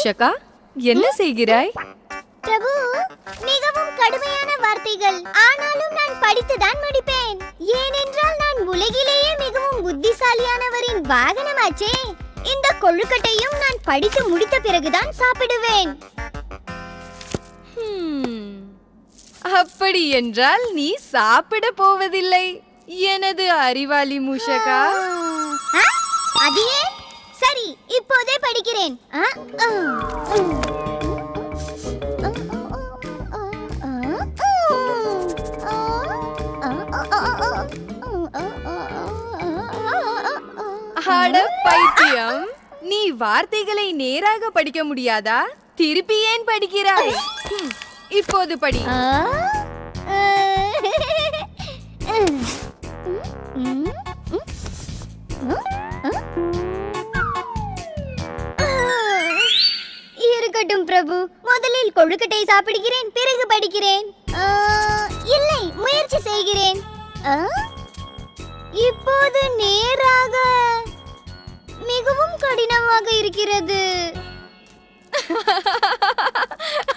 மூஷகா என்ன செய்கிறாய் பிரபு மிகவும் கடுமையான வார்த்தைகள் ஆனாலும் நான் படித்துதான் முடிப்பேன் ஏனென்றால் நான் உலகிலேயே மிகவும் புத்திசாலியானவரின் வாகனமாச்சே இந்த கொழுக்கட்டையும் நான் படித்து முடித்த பிறகுதான் சாப்பிடுவேன் ஹம், அப்படி என்றால் நீ சாப்பிட போவதில்லை எனது அறிவாளி மூஷகா ஆ, அது ஏன் சரி இப்போதே படிக்கிறேன் ஆ, ஆ, ம். அட பைத்தியம் நீ வார்த்தைகளை நேராக படிக்க முடியாதா திருப்பி ஏன் படிக்கிறாய் ஹம், இப்போது படி ஆ, ஆ, ம், ம், ம், இருக்கட்டும் பிரபு முதலில் கொழுக்கட்டை சாப்பிடுகிறேன் பிறகு படிக்கிறேன் ஆ, இல்லை முயற்சி செய்கிறேன் ஆ, இப்போது நேராக மிகவும் கடினமாக இருக்கிறது